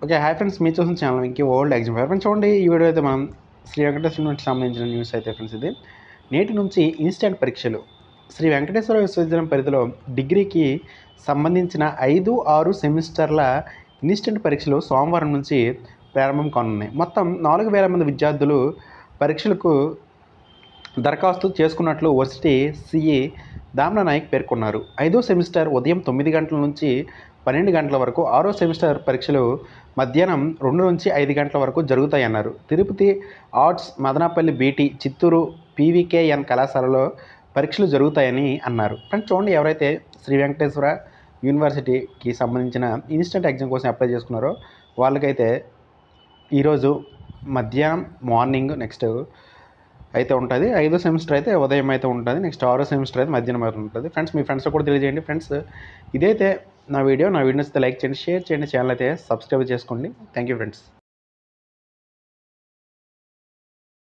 okay hi friends మీరు చూసిన channel ఇంకే ఓల్డ్ ఎగ్జామ్ ఫ్రెండ్స్ చూడండి ఈ వీడియో అయితే మనం శ్రీ వెంకటేశ్వర యూనివర్సిటీ సంబంధించిన న్యూస్ అయితే ఫ్రెండ్స్ ఇది నేటి నుంచి ఇన్స్టెంట్ పరీక్షలు శ్రీ వెంకటేశ్వర విశ్వవిద్యాలయం పరిధిలో డిగ్రీకి సంబంధించిన ఐదు ఆరు సెమిస్టర్ల ఇన్స్టెంట్ పరీక్షలు సోమవారం నుంచి ప్రారంభం కానున్నాయి మొత్తం నాలుగు వేల మంది విద్యార్థులు పరీక్షలకు దరఖాస్తు చేసుకున్నట్లు వర్సిటీ సిఈ దామ్న నాయక్ పేర్కొన్నారు ఐదో సెమిస్టర్ ఉదయం తొమ్మిది గంటల నుంచి పన్నెండు గంటల వరకు ఆరో సెమిస్టర్ పరీక్షలు మధ్యాహ్నం రెండు నుంచి ఐదు గంటల వరకు జరుగుతాయన్నారు Tirupati arts Madanapalle BT Chittoor PVKN కళాశాలలో పరీక్షలు జరుగుతాయని అన్నారు ఫ్రెండ్స్ చూడండి ఎవరైతే శ్రీ వెంకటేశ్వర యూనివర్సిటీకి సంబంధించిన ఇన్స్టెంట్ ఎగ్జామ్ కోసం అప్లై చేసుకున్నారో వాళ్ళకైతే ఈరోజు మధ్యాహ్నం మార్నింగ్ నెక్స్ట్ అయితే ఉంటుంది ఐదో సెమిస్టర్ అయితే ఉదయం అయితే ఉంటుంది నెక్స్ట్ ఆరో సెమిస్టర్ అయితే మధ్యాహ్నం అయితే ఉంటుంది ఫ్రెండ్స్ మీ ఫ్రెండ్స్ కూడా తెలియజేయండి ఫ్రెండ్స్ ఇదైతే నా వీడియో నా వీడియోస్ అయితే లైక్ చేయండి షేర్ చేయండి ఛానల్ అయితే సబ్స్క్రైబ్ చేసుకోండి థ్యాంక్ యూ ఫ్రెండ్స్